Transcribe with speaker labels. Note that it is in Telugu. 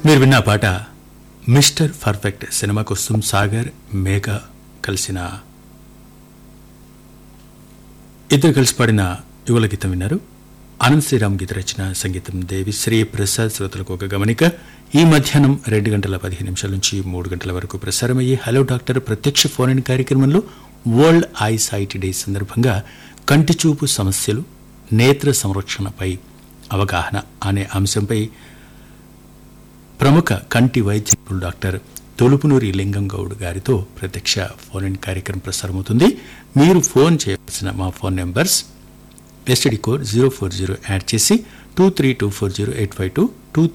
Speaker 1: మీరు విన్న ఆ పాట మిస్టర్ పర్ఫెక్ట్ సినిమా కోసం సాగర్ మేఘ కలిసిన ఇద్దరు కలిసి పాడిన యుగల గీతం విన్నారు ఆనంద్ శ్రీరామ్ గీత రచన సంగీతం దేవి శ్రీ ప్రసాద్ శ్రోతలకు ఒక గమనిక ఈ మధ్యాహ్నం రెండు గంటల పదిహేను నిమిషాల నుంచి మూడు గంటల వరకు ప్రసారమయ్యే హలో డాక్టర్ ప్రత్యక్ష ఫోన్ ఇన్ కార్యక్రమంలో వరల్డ్ ఐ సైట్ డే సందర్భంగా కంటి చూపు సమస్యలు నేత్ర సంరక్షణపై అవగాహన అనే అంశంపై ప్రముఖ కంటి వైద్య నిపుణులు డాక్టర్ తొలుపునూరి లింగం గౌడ్ గారితో ప్రత్యక్ష ఫోన్ ఇన్ కార్యక్రమం ప్రసారమవుతుంది మీరు ఫోన్ చేయవలసిన మా phone numbers STD code zero four zero add చేసి two three two four zero eight five two two